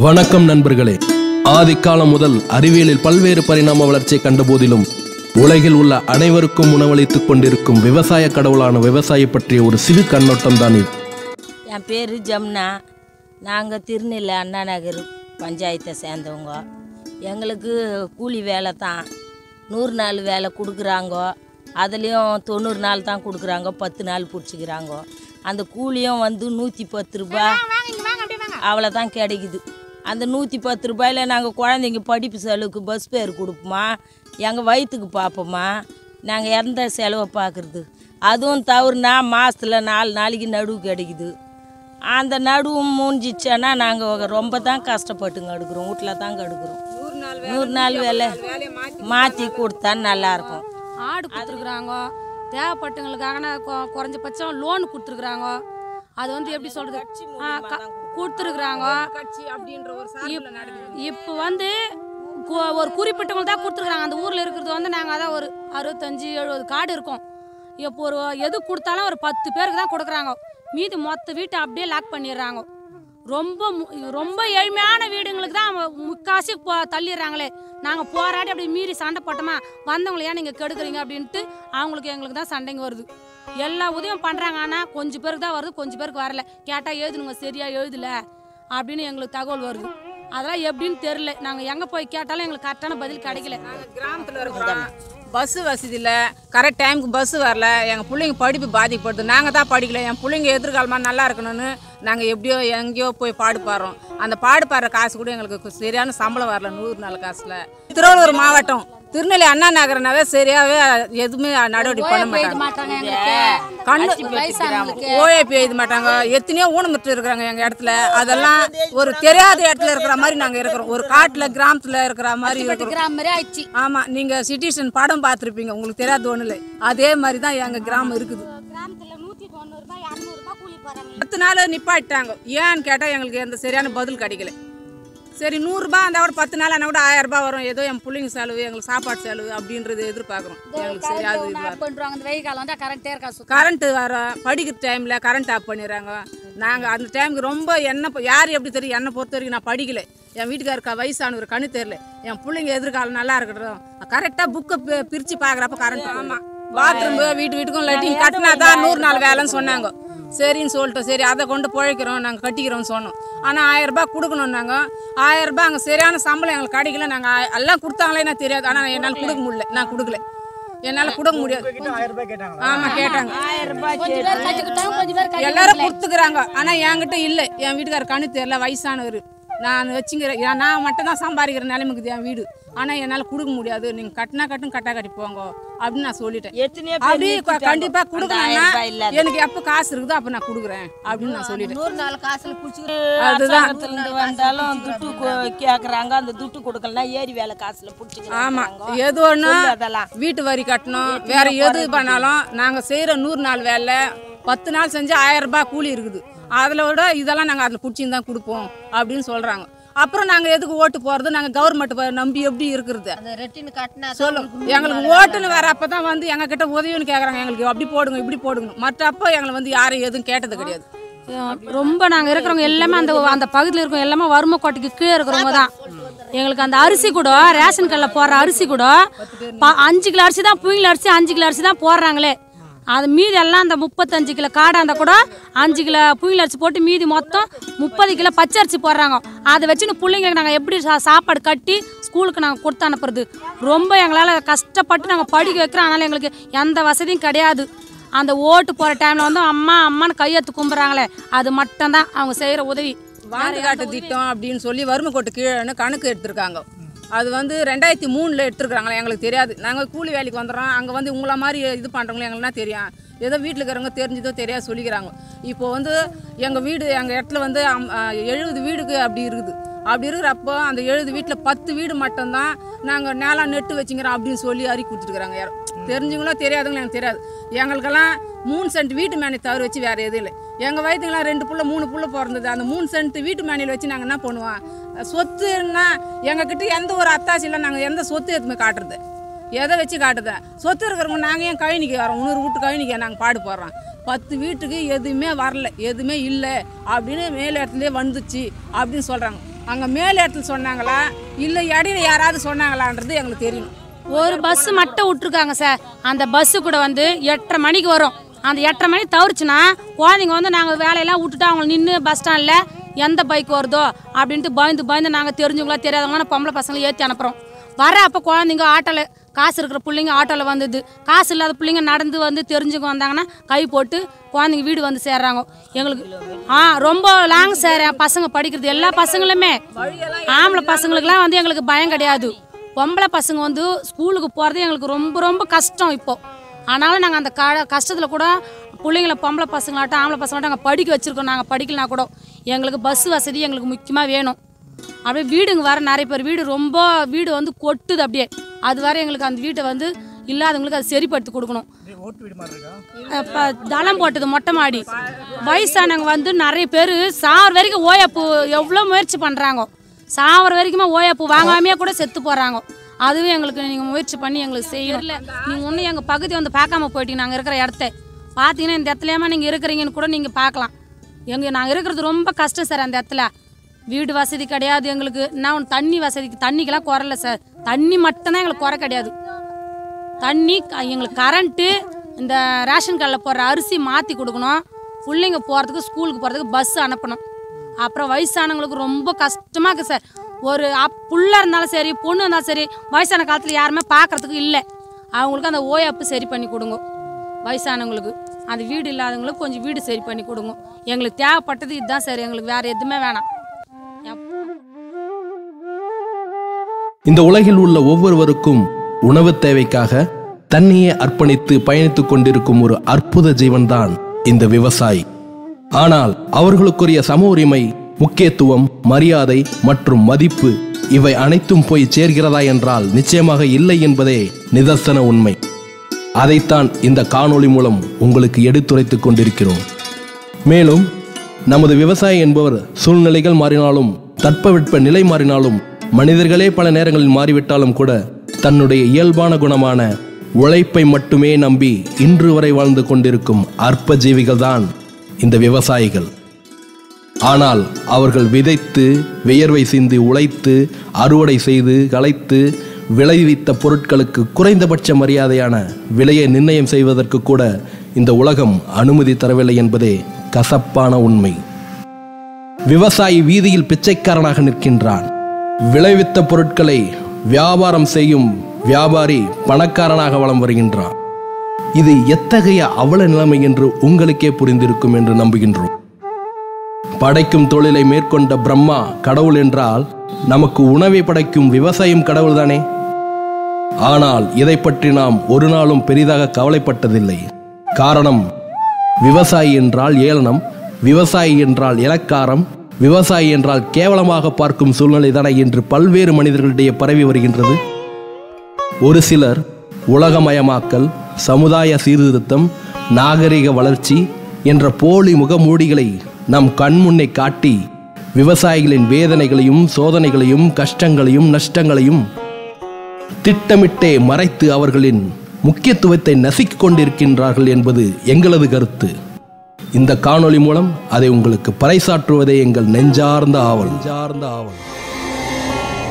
வணக்கம் நண்பர்களே ஆதிக்காலம் முதல் அறிவியலில் பல்வேறு பரிணாம வளர்ச்சியை கண்ட போதிலும் உலகில் உள்ள அனைவருக்கும் உணவளித்துக் கொண்டிருக்கும் விவசாய கடவுளான விவசாயி பற்றிய ஒரு சிறு கண்ணோட்டம் தான் இது என் பேர் ஜமுனா நாங்கள் திருநெல்லை அண்ணா நகர் பஞ்சாயத்தை சேர்ந்தவங்க எங்களுக்கு கூலி வேலை தான் நூறு நாள் வேலை கொடுக்குறாங்க அதுலேயும் தொண்ணூறு நாள் தான் கொடுக்குறாங்க பத்து நாள் பிடிச்சிக்கிறாங்க அந்த கூலியும் வந்து நூற்றி பத்து ரூபாய் அவ்வளோதான் கிடைக்குது அந்த நூற்றி பத்து ரூபாயில் நாங்கள் குழந்தைங்க படிப்பு செலவுக்கு பஸ் பேர் கொடுப்போமா எங்கள் வயிற்றுக்கு பார்ப்போமா நாங்கள் எந்த செலவை பார்க்குறது அதுவும் தவறுனா மாதத்தில் நாலு நாளைக்கு நடுவு கிடைக்குது அந்த நடுவு மூஞ்சிச்சேன்னா நாங்கள் ரொம்ப தான் கஷ்டப்பட்டுங்க எடுக்கிறோம் வீட்டில் தான் எடுக்கிறோம் நூறு நாள் வேலை மாற்றி கொடுத்தா நல்லாயிருக்கும் ஆடு கொடுத்துருக்குறாங்க தேவைப்பட்டவங்களுக்காக நான் கொ- குறைஞ்சபட்சம் லோன் கொடுத்துருக்குறாங்க அது வந்து எப்படி சொல்றது ஆ, க- கொடுத்துருக்குறாங்க இப்போ வந்து கு- ஒரு குறிப்பிட்டவங்க தான் கொடுத்துருக்குறாங்க அந்த ஊரில் இருக்கிறது வந்து நாங்கள் அதான் ஒரு அறுபத்தஞ்சு எழுபது காடு இருக்கோம் இப்போ ஒரு எது கொடுத்தாலும் ஒரு பத்து பேருக்கு தான் கொடுக்குறாங்க மீதி மொத்த வீட்டை அப்படியே லாக் பண்ணிடுறாங்க ரொம்ப மு- ரொம்ப ஏழ்மையான வீடுங்களுக்கு தான் முக்காசி போ தள்ளிடுறாங்களே நாங்கள் போராடி அப்படி மீறி சண்டை போட்டோமா வந்தவங்களை ஏன் நீங்கள் கெடுக்குறீங்க அப்படின்ட்டு அவங்களுக்கு எங்களுக்கு தான் சண்டைங்க வருது எல்லா உதவியும் பண்ணுறாங்க ஆனால் கொஞ்சம் பேருக்கு தான் வருது கொஞ்சம் பேருக்கு வரல கேட்டால் எழுதுனுங்க சரியா எழுதல அப்படின்னு எங்களுக்கு தகவல் வருது அதெல்லாம் எப்படின்னு தெரில நாங்கள் எங்கே போய் கேட்டாலும் எங்களுக்கு கரெக்டான பதில் கிடைக்கல கிராமத்தில் இருக்கிறோம் பஸ்ஸு வசதி இல்லை கரெக்ட் டைமுக்கு பஸ்ஸு வரல எங்கள் பிள்ளைங்க படிப்பு பாதிக்கப்படுது நாங்கள் தான் படிக்கல என் பிள்ளைங்க எதிர்காலமாக நல்லா இருக்கணும்னு நாங்கள் எப்படியோ எங்கேயோ போய் பாடு பாடுறோம் அந்த பாடு பாடுற காசு கூட எங்களுக்கு சரியான சம்பளம் வரல நூறு நாள் காசில் திருவள்ளூர் மாவட்டம் திருநெல்வேலி அண்ணா நகரனாவே சரியாவே எதுவுமே நடவடிக்கை பண்ண மாட்டாங்க கண்ணு ஓஏபி எழுத மாட்டாங்க எத்தனையோ ஊனமுற்று இருக்கிறாங்க எங்கள் இடத்துல அதெல்லாம் ஒரு தெரியாத இடத்துல இருக்கிற மாதிரி நாங்கள் இருக்கிறோம் ஒரு காட்டில் கிராமத்தில் இருக்கிற மாதிரி இருக்கிறோம் கிராம மாதிரி ஆயிடுச்சு ஆமாம் நீங்கள் சிட்டிசன் படம் பார்த்துருப்பீங்க உங்களுக்கு தெரியாத ஒன்றும் இல்லை அதே மாதிரி தான் எங்கள் கிராமம் இருக்குது பத்து நாள் நிப்பாட்டாங்க ஏன்னு கேட்டால் எங்களுக்கு எந்த சரியான பதில் கிடைக்கல சரி நூறுரூபா இருந்தால் கூட பத்து நாள் ஆனால் கூட ஆயிரம் ரூபாய் வரும் ஏதோ என் பிள்ளைங்க செலவு எங்களுக்கு சாப்பாடு செலவு அப்படின்றது எதிர்பார்க்குறோம் எங்களுக்கு சரி அது இது வரும். பண்ணுறாங்க அந்த வெயில் காலம் வந்து கரெக்டே இருக்கா கரண்ட்டு வர படிக்கிற டைமில் கரண்ட் ஆஃப் பண்ணிடுறாங்க நாங்கள் அந்த டைமுக்கு ரொம்ப என்ன யார் எப்படி தெரியும் என்னை பொறுத்த வரைக்கும் நான் படிக்கல என் வீட்டுக்காருக்கு வயசானவர் கண்ணு தெரியல என் பிள்ளைங்க எதிர்காலம் நல்லா இருக்கட்டும் கரெக்டாக புக்கை பிரித்து பார்க்குறப்ப கரண்ட் ஆமாம் பாத்ரூம் வீட்டு வீட்டுக்கும் லைட்டிங் கட்டினா தான் நூறு நாள் வேலைன்னு சொன்னாங்க சரின்னு சொல்லிட்டோம் சரி அதை கொண்டு பிழைக்கிறோம் நாங்கள் கட்டிக்கிறோம்னு சொன்னோம் ஆனால் ஆயிரம் ரூபாய் கொடுக்கணும் நாங்கள் ஆயிரம் ரூபாய் அங்கே சரியான சம்பளம் எங்களுக்கு கிடைக்கல நாங்கள் எல்லாம் கொடுத்தாங்களே எனக்கு தெரியாது ஆனால் என்னால் கொடுக்க முடியல நான் கொடுக்கல என்னால் கொடுக்க முடியாது ஆமாம் கேட்டாங்க கொஞ்சம் பேர் கட்டிக்கிட்டாங்க கொஞ்சம் பேர் கட்டி எல்லாரும் கொடுத்துக்கிறாங்க ஆனா என்கிட்ட இல்லை என் வீட்டுக்கார கண்ணு தெரியல வயசானவர் நான் வச்சுக்கிறேன் ஏன் நான் மட்டும் தான் சம்பாதிக்கிற நிலைமைக்குது என் வீடு ஆனா என்னால கொடுக்க முடியாது நீங்க கட்டினா கட்டும் கட்டா கட்டி போங்க அப்படின்னு நான் சொல்லிட்டேன் எத்தனையோ பேர் அப்படி க- நிறுத்திட்டாங்க. கண்டிப்பா அந்த கொடுக்கணும்னா ஆயிரம் ரூபாய் இல்லாத. எனக்கு எப்ப காசு இருக்குதோ அப்ப நான் கொடுக்குறேன் அப்படின்னு நான் சொல்லிட்டேன் நூறு நாள் காசுல பிடிச்சி அதுதான். அரசாங்கத்திலிருந்து வந்தாலும் துட்டு கொ- கேக்குறாங்க அந்த துட்டு கொடுக்கலனா ஏரி வேலை காசுல ஆமா பிடிச்சிக்கிறாங்க எது ஒண்ணு சொல்லு அதெல்லாம். வீட்டு வரி கட்டணும் வேற எது பண்ணாலும் நாங்க செய்யற நூறு நாள் வேலை பத்து நாள் செஞ்சு ஆயிரம் ரூபாய் கூலி இருக்குது அதில் விட இதெல்லாம் நாங்கள் அதில் பிடிச்சின்னு தான் கொடுப்போம் அப்படின்னு சொல்கிறாங்க அப்புறம் நாங்கள் எதுக்கு ஓட்டு போகிறது நாங்கள் கவர்மெண்ட் நம்பி எப்படி இருக்கிறது சொல்லும் எங்களுக்கு ஓட்டுன்னு வர அப்போ தான் வந்து எங்கள் கிட்ட உதவின்னு கேட்குறாங்க எங்களுக்கு அப்படி போடுங்க இப்படி போடுங்க மற்ற அப்போ எங்களை வந்து யாரும் எதுவும் கேட்டது கிடையாது ரொம்ப நாங்கள் இருக்கிறவங்க எல்லாமே அந்த அந்த பகுதியில் இருக்கவங்க எல்லாமே வறுமை கோட்டைக்கு கீழே இருக்கிறவங்க தான் எங்களுக்கு அந்த அரிசி கூட ரேஷன் கடையில் போடுற அரிசி கூட ப- அஞ்சு கிலோ அரிசி தான் புயல் அரிசி அஞ்சு கிலோ அரிசி தான் போடுறாங்களே அது மீதி எல்லாம் அந்த முப்பத்தஞ்சு கிலோ காடை இருந்தால் கூட அஞ்சு கிலோ புயல் அரிசி போட்டு மீதி மொத்தம் முப்பது கிலோ பச்சை அரிசி போடுறாங்க அதை வச்சுன்னு பிள்ளைங்களுக்கு நாங்கள் எப்படி சா- சாப்பாடு கட்டி ஸ்கூலுக்கு நாங்கள் கொடுத்து அனுப்புறது ரொம்ப எங்களால் கஷ்டப்பட்டு நாங்கள் படிக்க வைக்கிறோம் அதனால் எங்களுக்கு எந்த வசதியும் கிடையாது அந்த ஓட்டு போகிற டைமில் வந்து அம்மா அம்மான்னு கையெழுத்து கும்புறாங்களே அது மட்டும்தான் அவங்க செய்கிற உதவி வாண்டு காட்டு திட்டம் அப்படின்னு சொல்லி வறுமை கோட்டு கீழேன்னு கணக்கு எடுத்திருக்காங்க அது வந்து ரெண்டாயிரத்தி மூணில் எடுத்துருக்குறாங்களா எங்களுக்கு தெரியாது நாங்கள் கூலி வேலைக்கு வந்துடுறோம் அங்கே வந்து உங்களை மாதிரி இது பண்ணுறவங்களும் எங்களுக்குனா தெரியும் ஏதோ வீட்டில் இருக்கிறவங்க தெரிஞ்சதோ தெரியாது சொல்லிக்கிறாங்க இப்போ வந்து எங்கள் வீடு எங்கள் இடத்துல வந்து அம்- ஆ, எழுபது வீடுக்கு அப்படி இருக்குது அப்படி இருக்கிறப்போ அந்த எழுபது வீட்டில் பத்து வீடு மட்டும்தான் நாங்கள் நிலம் நெட்டு வச்சுக்கிறோம் அப்படின்னு சொல்லி அறிக்கை கொடுத்துருக்குறாங்க யாரும் தெரிஞ்சவங்களோ தெரியாதவங்களும் எனக்கு தெரியாது எங்களுக்கெல்லாம் மூணு சென்ட் வீட்டு மேனி தவிர வச்சு வேறு எதுவும் இல்லை எங்கள் வயதுங்களாம் ரெண்டு புள்ள மூணு புள்ள பிறந்தது அந்த மூணு சென்ட் வீட்டு மேனியில் வச்சு நாங்கள் என்ன பண்ணுவோம் சொத்துன்னா எங்ககிட்ட எந்த ஒரு அத்தாசி இல்லை நாங்கள் எந்த சொத்து எதுவுமே காட்டுறது எதை வச்சு காட்டுது சொத்து இருக்கிறவங்க நாங்கள் ஏன் கழனிக்கு வரோம் இன்னொரு வீட்டு கழனிக்கு நாங்கள் பாடு போடுறோம் பத்து வீட்டுக்கு எதுவுமே வரல எதுவுமே இல்லை அப்படின்னு மேல் இடத்துலேயே வந்துச்சு அப்படின்னு சொல்கிறாங்க அங்கே மேல் இடத்துல சொன்னாங்களா இல்லை இடையில யாராவது சொன்னாங்களான்றது எங்களுக்கு தெரியணும் ஒரு பஸ் மட்டும் விட்டுருக்காங்க சார் அந்த பஸ்ஸு கூட வந்து எட்டரை மணிக்கு வரும் அந்த எட்டரை மணி தவிர்ச்சுன்னா குழந்தைங்க வந்து நாங்கள் வேலையெல்லாம் விட்டுட்டு அவங்க நின்று பஸ் ஸ்டாண்டில் எந்த பைக் வருதோ அப்படின்ட்டு பயந்து பயந்து நாங்கள் தெரிஞ்சவங்களா தெரியாதவங்களா பொம்பளை பசங்களை ஏற்றி அனுப்புகிறோம் வர அப்போ குழந்தைங்க ஆட்டோவில் காசு இருக்கிற பிள்ளைங்க ஆட்டோவில் வந்தது காசு இல்லாத பிள்ளைங்க நடந்து வந்து தெரிஞ்சுக்க வந்தாங்கன்னா கை போட்டு குழந்தைங்க வீடு வந்து சேர்றாங்க எங்களுக்கு ஆ ரொம்ப லாங் சார் பசங்க படிக்கிறது எல்லா பசங்களுமே ஆம்பளை பசங்களுக்குலாம் வந்து எங்களுக்கு பயம் கிடையாது பொம்பளை பசங்க வந்து ஸ்கூலுக்கு போகிறது எங்களுக்கு ரொம்ப ரொம்ப கஷ்டம் இப்போ ஆனாலும் நாங்கள் அந்த க கஷ்டத்தில் கூட பிள்ளைங்கள பொம்பளை பசங்களாட்டம் ஆம்பளை பசங்களாட்டம் நாங்கள் படிக்க வச்சுருக்கோம் நாங்கள் படிக்கலனா கூட எங்களுக்கு பஸ் வசதி எங்களுக்கு முக்கியமாக வேணும் அப்படியே வீடுங்க வர நிறைய பேர் வீடு ரொம்ப வீடு வந்து கொட்டுது அப்படியே அது வர எங்களுக்கு அந்த வீட்டை வந்து இல்லாதவங்களுக்கு அது சரிப்படுத்தி கொடுக்கணும் இப்போ தளம் போட்டது மொட்டை மாடி வயசானவங்க வந்து நிறைய பேர் சாவர வரைக்கும் ஓயப்பு எவ்வளோ முயற்சி பண்ணுறாங்க சாவர வரைக்குமே ஓயப்பு வாங்காமையே கூட செத்து போகிறாங்க அதுவே எங்களுக்கு நீங்கள் முயற்சி பண்ணி எங்களுக்கு செய்யணும் இல்லை நீங்கள் ஒன்றும் எங்கள் பகுதி வந்து பார்க்காம போயிட்டீங்க நாங்கள் இருக்கிற இடத்த பார்த்தீங்கன்னா இந்த இடத்துலையாம நீங்கள் இருக்கிறீங்கன்னு கூட நீங்கள் பார்க்கலாம் எங்கள் நாங்கள் இருக்கிறது ரொம்ப கஷ்டம் சார் அந்த இடத்துல வீடு வசதி கிடையாது எங்களுக்கு நான் தண்ணி வசதிக்கு தண்ணிக்கெல்லாம் குறல சார் தண்ணி மட்டும்தான் எங்களுக்கு குறை கிடையாது தண்ணி க- எங்களுக்கு கரண்ட்டு இந்த ரேஷன் கார்டில் போடுற அரிசி மாற்றி கொடுக்கணும் பிள்ளைங்க போகிறதுக்கு ஸ்கூலுக்கு போகிறதுக்கு பஸ் அனுப்பணும் அப்புறம் வயசானவங்களுக்கு ரொம்ப கஷ்டமாக இருக்குது சார் ஒரு அப் புள்ள இருந்தாலும் சரி பொண்ணு இருந்தாலும் சரி வயசான காலத்தில் யாருமே பார்க்குறதுக்கு இல்லை அவங்களுக்கு அந்த ஓயாப்பு சரி பண்ணி கொடுங்க வயசானவங்களுக்கு அந்த வீடு இல்லாதவங்களுக்கு கொஞ்சம் வீடு சரி பண்ணி கொடுங்க எங்களுக்கு தேவைப்பட்டது இதுதான் சார் எங்களுக்கு வேறு எதுவுமே வேணாம் எப்- இந்த உலகில் உள்ள ஒவ்வொருவருக்கும் உணவு தேவைக்காக தன்னையே அர்ப்பணித்து பயணித்துக் கொண்டிருக்கும் ஒரு அற்புத ஜீவன்தான் இந்த விவசாயி ஆனால் அவர்களுக்குரிய சம உரிமை முக்கியத்துவம் மரியாதை மற்றும் மதிப்பு இவை அனைத்தும் போய் சேர்கிறதா என்றால் நிச்சயமாக இல்லை என்பதே நிதர்சன உண்மை அதைத்தான் இந்த காணொளி மூலம் உங்களுக்கு எடுத்துரைத்துக் கொண்டிருக்கிறோம் மேலும் நமது விவசாயி என்பவர் சூழ்நிலைகள் மாறினாலும் தட்பவெட்ப நிலை மாறினாலும் மனிதர்களே பல நேரங்களில் மாறிவிட்டாலும் கூட தன்னுடைய இயல்பான குணமான உழைப்பை மட்டுமே நம்பி இன்று வரை வாழ்ந்து கொண்டிருக்கும் அற்ப ஜீவிகள்தான் இந்த விவசாயிகள் ஆனால் அவர்கள் விதைத்து வியர்வை சிந்தி உழைத்து அறுவடை செய்து களைத்து விளைவித்த பொருட்களுக்கு குறைந்தபட்ச மரியாதையான விலையை நிர்ணயம் செய்வதற்கு கூட இந்த உலகம் அனுமதி தரவில்லை என்பதே கசப்பான உண்மை விவசாயி வீதியில் பிச்சைக்காரனாக நிற்கின்றான் விளைவித்த பொருட்களை வியாபாரம் செய்யும் வியாபாரி பணக்காரனாக வலம் வருகின்றான் இது எத்தகைய அவல நிலைமை என்று உங்களுக்கே புரிந்திருக்கும் என்று நம்புகின்றோம் படைக்கும் தொழிலை மேற்கொண்ட பிரம்மா கடவுள் என்றால் நமக்கு உணவை படைக்கும் விவசாயம் கடவுள்தானே ஆனால் இதை பற்றி நாம் ஒரு நாளும் பெரிதாக கவலைப்பட்டதில்லை காரணம் விவசாயி என்றால் ஏளனம் விவசாயி என்றால் இலக்காரம் விவசாயி என்றால் கேவலமாக பார்க்கும் சூழ்நிலை தானே என்று பல்வேறு மனிதர்களிடையே பரவி வருகின்றது ஒரு சிலர் உலகமயமாக்கல் சமுதாய சீர்திருத்தம் நாகரிக வளர்ச்சி என்ற போலி முகமூடிகளை நம் கண்முன்னே காட்டி விவசாயிகளின் வேதனைகளையும் சோதனைகளையும் கஷ்டங்களையும் நஷ்டங்களையும் திட்டமிட்டே மறைத்து அவர்களின் முக்கியத்துவத்தை நசுக்கிக் கொண்டிருக்கின்றார்கள் என்பது எங்களது கருத்து இந்த காணொளி மூலம் அதை உங்களுக்கு பறைசாற்றுவதே எங்கள் நெஞ்சார்ந்த ஆவல் நெஞ்சார்ந்த ஆவல்